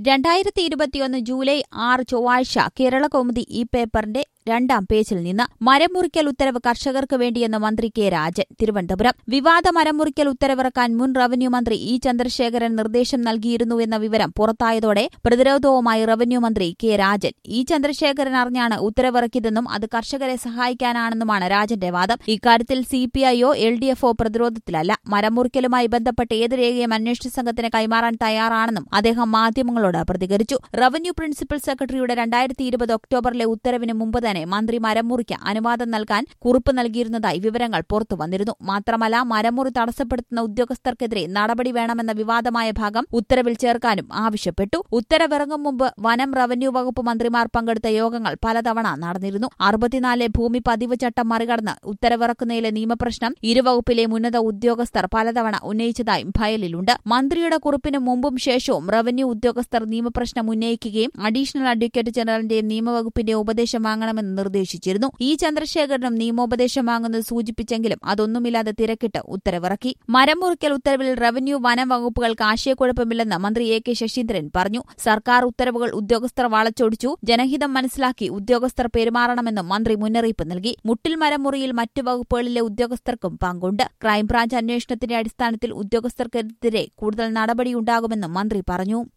രണ്ടായിരത്തി ഇരുപത്തിയൊന്ന് ജൂലൈ ആറ് ചൊവ്വാഴ്ച കേരള കൗമുദി ഈ പേപ്പറിന്റെ രണ്ടാം പേജിൽ നിന്ന് മരം മുറിക്കൽ ഉത്തരവ് കർഷകർക്ക് വേണ്ടിയെന്ന് മന്ത്രി കെ രാജൻ തിരുവനന്തപുരം വിവാദ മരം മുറിക്കൽ ഉത്തരവിറക്കാൻ മുൻ റവന്യൂ മന്ത്രി ഇ ചന്ദ്രശേഖരൻ നിർദ്ദേശം നൽകിയിരുന്നുവെന്ന വിവരം പുറത്തായതോടെ പ്രതിരോധവുമായി റവന്യൂ മന്ത്രി കെ രാജൻ ഇ ചന്ദ്രശേഖരൻ അറിഞ്ഞാണ് ഉത്തരവിറക്കിയതെന്നും അത് കർഷകരെ സഹായിക്കാനാണെന്നുമാണ് രാജന്റെ വാദം ഇക്കാര്യത്തിൽ സിപിഐയോ എൽ ഡി എഫോ പ്രതിരോധത്തിലല്ല മരം മുറിക്കലുമായി ബന്ധപ്പെട്ട് ഏത് രേഖയും അന്വേഷണ സംഘത്തിന് കൈമാറാൻ തയ്യാറാണെന്നും അദ്ദേഹം മാധ്യമങ്ങളോട് പ്രതികരിച്ചു റവന്യൂ പ്രിൻസിപ്പൽ സെക്രട്ടറിയുടെ രണ്ടായിരത്തി ഇരുപത് ഒക്ടോബറിലെ ഉത്തരവിന് മുമ്പ് തന്നെ മന്ത്രി മരം മുറിക്ക് അനുവാദം നൽകാൻ കുറിപ്പ് നൽകിയിരുന്നതായി വിവരങ്ങൾ പുറത്തുവന്നിരുന്നു മാത്രമല്ല മരമുറി തടസ്സപ്പെടുത്തുന്ന ഉദ്യോഗസ്ഥർക്കെതിരെ നടപടി വേണമെന്ന വിവാദമായ ഭാഗം ഉത്തരവിൽ ചേർക്കാനും ആവശ്യപ്പെട്ടു ഉത്തരവിറങ്ങും മുമ്പ് വനം റവന്യൂ വകുപ്പ് മന്ത്രിമാർ പങ്കെടുത്ത യോഗങ്ങൾ പലതവണ നടന്നിരുന്നു അറുപത്തിനാല് ഭൂമി പതിവ് ചട്ടം മറികടന്ന് ഉത്തരവിറക്കുന്നതിലെ നിയമപ്രശ്നം ഇരുവകുപ്പിലെ ഉന്നത ഉദ്യോഗസ്ഥർ പലതവണ ഉന്നയിച്ചതായും ഫയലിലുണ്ട് മന്ത്രിയുടെ കുറിപ്പിന് മുമ്പും ശേഷവും റവന്യൂ ഉദ്യോഗസ്ഥർ നിയമപ്രശ്നം ഉന്നയിക്കുകയും അഡീഷണൽ അഡ്വക്കേറ്റ് ജനറലിന്റെയും നിയമവകുപ്പിന്റെ ഉപദേശം വാങ്ങണമെന്ന് നിർദ്ദേശിച്ചിരുന്നു ഈ ചന്ദ്രശേഖരനും നിയമോപദേശം വാങ്ങുന്നത് സൂചിപ്പിച്ചെങ്കിലും അതൊന്നുമില്ലാതെ തിരക്കിട്ട് ഉത്തരവിറക്കി മരം മുറിക്കൽ ഉത്തരവിൽ റവന്യൂ വനം വകുപ്പുകൾക്ക് ആശയക്കുഴപ്പമില്ലെന്ന് മന്ത്രി എ കെ ശശീന്ദ്രൻ പറഞ്ഞു സർക്കാർ ഉത്തരവുകൾ ഉദ്യോഗസ്ഥർ വളച്ചൊടിച്ചു ജനഹിതം മനസ്സിലാക്കി ഉദ്യോഗസ്ഥർ പെരുമാറണമെന്നും മന്ത്രി മുന്നറിയിപ്പ് നൽകി മുട്ടിൽ മരം മുറിയിൽ മറ്റു വകുപ്പുകളിലെ ഉദ്യോഗസ്ഥർക്കും പങ്കുണ്ട് ക്രൈംബ്രാഞ്ച് അന്വേഷണത്തിന്റെ അടിസ്ഥാനത്തിൽ ഉദ്യോഗസ്ഥർക്കെതിരെ കൂടുതൽ നടപടിയുണ്ടാകുമെന്നും മന്ത്രി പറഞ്ഞു